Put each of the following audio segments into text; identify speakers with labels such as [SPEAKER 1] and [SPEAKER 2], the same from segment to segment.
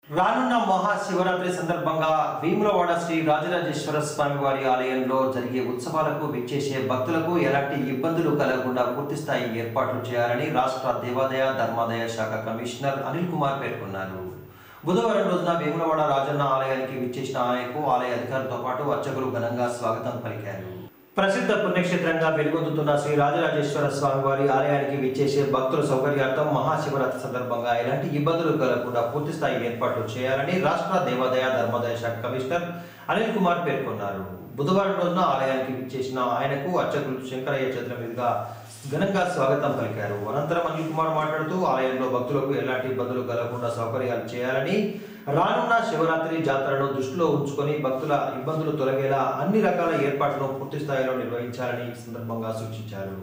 [SPEAKER 1] రానున్న మహాశివరాత్రి సందర్భంగా వేములవాడ శ్రీ రాజరాజేశ్వర స్వామి వారి ఆలయంలో జరిగే ఉత్సవాలకు విచ్చేసే భక్తులకు ఎలాంటి ఇబ్బందులు కలగకుండా పూర్తిస్థాయి ఏర్పాట్లు చేయాలని రాష్ట్ర దేవాదాయ ధర్మాదాయ శాఖ కమిషనర్ అనిల్ కుమార్ పేర్కొన్నారు బుధవారం రోజున వేములవాడ రాజన్న ఆలయానికి విచ్చేసిన ఆయనకు ఆలయ అధికారులతో పాటు అర్చకులు ఘనంగా స్వాగతం పలికారు ప్రసిద్ధ పుణ్యక్షేత్రంగా వెలుగొందుతున్న శ్రీ రాజరాజేశ్వర స్వామి వారి ఆలయానికి విచ్చేసే భక్తుల సౌకర్యార్థం మహాశివరాత్రి సందర్భంగా ఎలాంటి ఇబ్బందులు కలగకుండా పూర్తిస్థాయి ఏర్పాట్లు చేయాలని రాష్ట్ర దేవాదాయ ధర్మాదాయ శాఖ కమిషనర్ అనిల్ కుమార్ పేర్కొన్నారు బుధవారం రోజున ఆలయానికి విచ్చేసిన ఆయనకు అర్చకులు శంకరయ్య చేతుల మీదుగా ఘనంగా స్వాగతం పలికారు అనంతరం అనిల్ కుమార్ మాట్లాడుతూ ఆలయంలో భక్తులకు ఎలాంటి ఇబ్బందులు కలగకుండా సౌకర్యాలు చేయాలని రానున్న శివరాత్రి జాతరను దృష్టిలో ఉంచుకొని భక్తుల ఇబ్బందులు తొలగేలా అన్ని రకాల ఏర్పాట్లను పూర్తి స్థాయిలో నిర్వహించాలని ఈ సందర్భంగా సూచించారు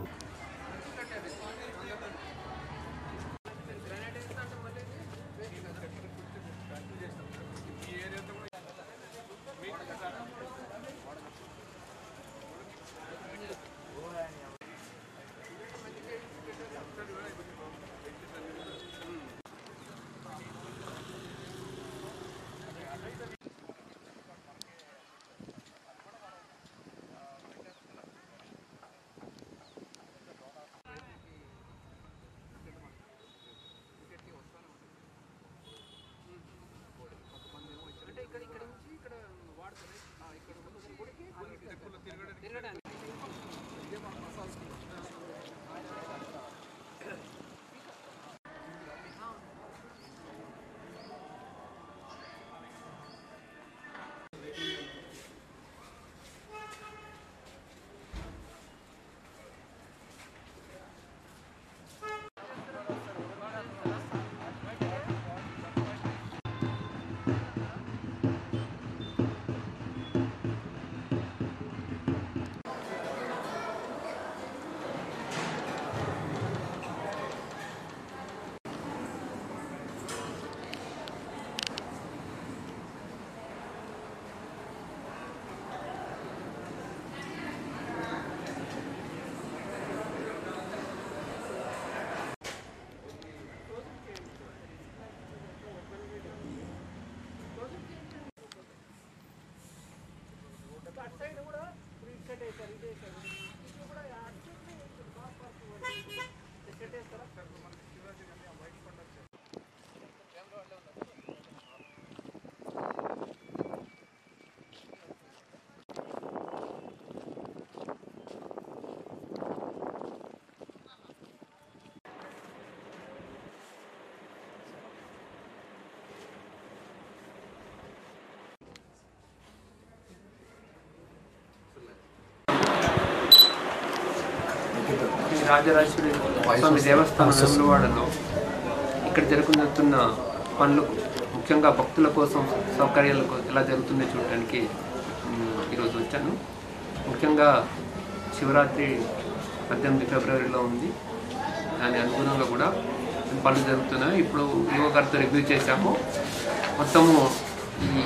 [SPEAKER 2] శ్రీ రాజరాజేశ్వరి స్వామి దేవస్థానం వెములవాడలో ఇక్కడ జరుగుతున్న పనులకు ముఖ్యంగా భక్తుల కోసం సౌకర్యాలకు ఎలా జరుగుతుందో చూడడానికి మ్, ఈరోజు వచ్చాను ముఖ్యంగా శివరాత్రి పద్దెనిమిది ఫిబ్రవరిలో ఉంది దాని అనుగుణంగా కూడా పనులు జరుగుతున్నాయి ఇప్పుడు యువ గారితో రివ్యూ చేశాము మొత్తము ఈ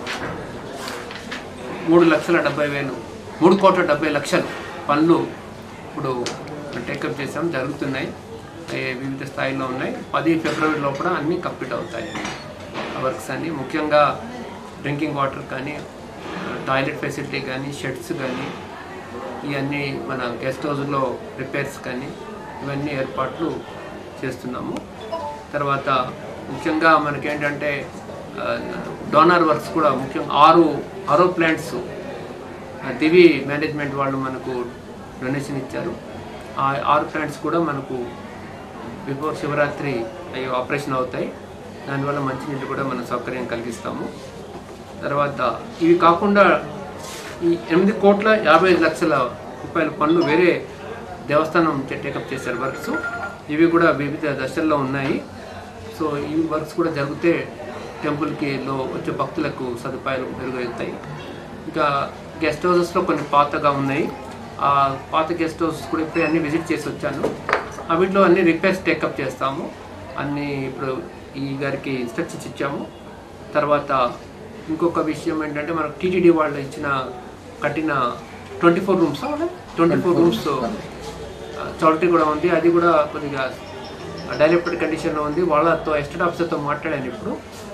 [SPEAKER 2] మూడు లక్షల డెబ్బై వేలు మూడు కోట్ల డెబ్బై లక్షలు పనులు ఇప్పుడు టేకప్ చేసాం జరుగుతున్నాయి ఏ వివిధ స్థాయిలో ఉన్నాయి పది ఫిబ్రవరి లోపల అన్నీ కంప్లీట్ అవుతాయి ఆ వర్క్స్ అన్ని ముఖ్యంగా డ్రింకింగ్ వాటర్ కానీ టాయిలెట్ ఫెసిలిటీ కానీ షెడ్స్ కానీ ఇవన్నీ మన గెస్ట్ హౌస్లో రిపేర్స్ కానీ ఇవన్నీ ఏర్పాట్లు చేస్తున్నాము తర్వాత ముఖ్యంగా మనకేంటంటే డోనర్ వర్క్స్ కూడా ముఖ్యంగా ఆరు ఆరో ప్లాంట్స్ దివి మేనేజ్మెంట్ వాళ్ళు మనకు డొనేషన్ ఇచ్చారు ఆ ఆరు ప్లాంట్స్ కూడా మనకు బిఫోర్ శివరాత్రి అవి ఆపరేషన్ అవుతాయి దానివల్ల మంచినీళ్ళు కూడా మనం సౌకర్యం కలిగిస్తాము తర్వాత ఇవి కాకుండా ఈ ఎనిమిది కోట్ల యాభై ఐదు లక్షల రూపాయల పనులు వేరే దేవస్థానం టేకప్ చేశారు వర్క్స్ ఇవి కూడా వివిధ దశల్లో ఉన్నాయి సో ఈ వర్క్స్ కూడా జరిగితే టెంపుల్కి లో వచ్చే భక్తులకు సదుపాయాలు మెరుగవుతాయి ఇంకా గెస్ట్ హౌసెస్లో కొన్ని పాతగా ఉన్నాయి ఆ పాత గెస్ట్ హౌసెస్ కూడా ఇప్పుడే అన్ని విజిట్ చేసి వచ్చాను ఆ వీటిలో అన్ని రిపేర్స్ టేకప్ చేస్తాము అన్ని ఇప్పుడు ఈ గారికి ఇన్స్ట్రక్షన్స్ ఇచ్చాము తర్వాత ఇంకొక విషయం ఏంటంటే మనకు టీటీడీ వాళ్ళు ఇచ్చిన కట్టిన twenty four rooms twenty four rooms చౌల్టీ కూడా ఉంది అది కూడా కొద్దిగా డైరెక్టెడ్ కండిషన్లో ఉంది వాళ్ళతో ఎస్టేట్ ఆఫీసర్తో మాట్లాడాను ఇప్పుడు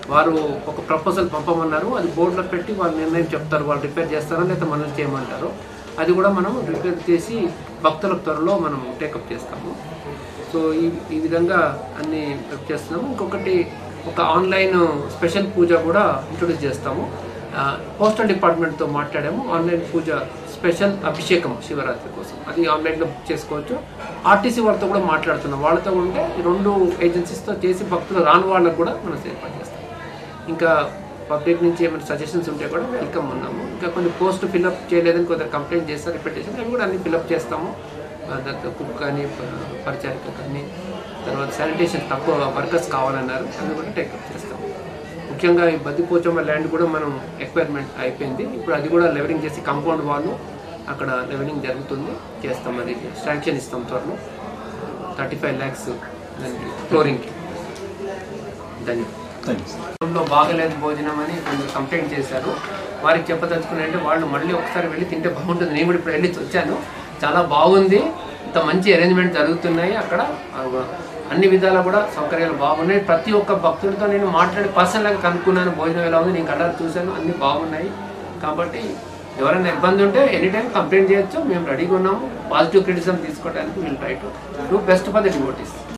[SPEAKER 2] వారు ఒక ప్రపోజల్ పంపమన్నారు అది బోర్డులో పెట్టి వాళ్ళు నిర్ణయం చెప్తారు వాళ్ళు రిపేర్ చేస్తారా లేకపోతే మనం చేయమంటారు అది కూడా మనం రిపేర్ చేసి భక్తులకు త్వరలో మనం టేకప్ చేస్తాము సో ఈ ఈ విధంగా అన్ని చేస్తున్నాము ఇంకొకటి ఒక ఆన్లైన్ స్పెషల్ పూజ కూడా ఇంట్రొడ్యూస్ చేస్తాము ఆ, పోస్టల్ డిపార్ట్మెంట్తో మాట్లాడాము ఆన్లైన్ పూజ స్పెషల్ అభిషేకం శివరాత్రి కోసం అది ఆన్లైన్లో బుక్ చేసుకోవచ్చు ఆర్టీసీ వాళ్ళతో కూడా మాట్లాడుతున్నాం వాళ్ళతో ఉంటే ఈ రెండు ఏజెన్సీస్తో చేసి భక్తులు రాని వాళ్ళకు కూడా మనం ఏర్పాటు చేస్తాం ఇంకా పబ్లిక్ నుంచి ఏమైనా సజెషన్స్ ఉంటే కూడా వెల్కమ్ ఉన్నాము ఇంకా కొన్ని పోస్ట్ ఫిల్అప్ చేయలేదని కొంత కంప్లైంట్ చేస్తారు రిపీట్ చేసి అవి కూడా అన్ని ఫిల్అప్ చేస్తాము కుక్ కానీ ప- పరిచారిక కానీ తర్వాత శానిటేషన్ తక్కువ వర్కర్స్ కావాలన్నారు అవి కూడా టేకప్ చేస్తాము ముఖ్యంగా ఈ బద్దిపోచమ్మ ల్యాండ్ కూడా మనం ఎక్వైర్మెంట్ అయిపోయింది ఇప్పుడు అది కూడా లెవెలింగ్ చేసి కాంపౌండ్ వాళ్ళు అక్కడ లెవెలింగ్ జరుగుతుంది చేస్తాం అది శాంక్షన్ ఇస్తాం త్వరలో థర్టీ ఫైవ్ ల్యాక్స్ దానికి ఫ్లోరింగ్కి ధన్యవాదాలు లో బాగలేదు భోజనం అని కొంచెం కంప్లైంట్ చేశారు వారికి చెప్పదలుచుకున్నారంటే వాళ్ళు మళ్ళీ ఒకసారి వెళ్ళి తింటే బాగుంటుంది నేను కూడా ఇప్పుడు వెళ్ళి వచ్చాను చాలా బాగుంది ఇంత మంచి అరేంజ్మెంట్ జరుగుతున్నాయి అక్కడ ఆ, అన్ని విధాలా కూడా సౌకర్యాలు బాగున్నాయి ప్రతి ఒక్క భక్తుడితో నేను మాట్లాడి పర్సనల్గా కనుక్కున్నాను భోజనం ఎలా ఉంది నేను కలర్ చూశాను అన్ని బాగున్నాయి కాబట్టి ఎవరైనా ఇబ్బంది ఉంటే ఎనీ టైం కంప్లైంట్ చేయొచ్చు మేము రెడీగా ఉన్నాము పాజిటివ్ క్రిటిసిజం తీసుకోవడానికి వీళ్ళు right do best for the devotees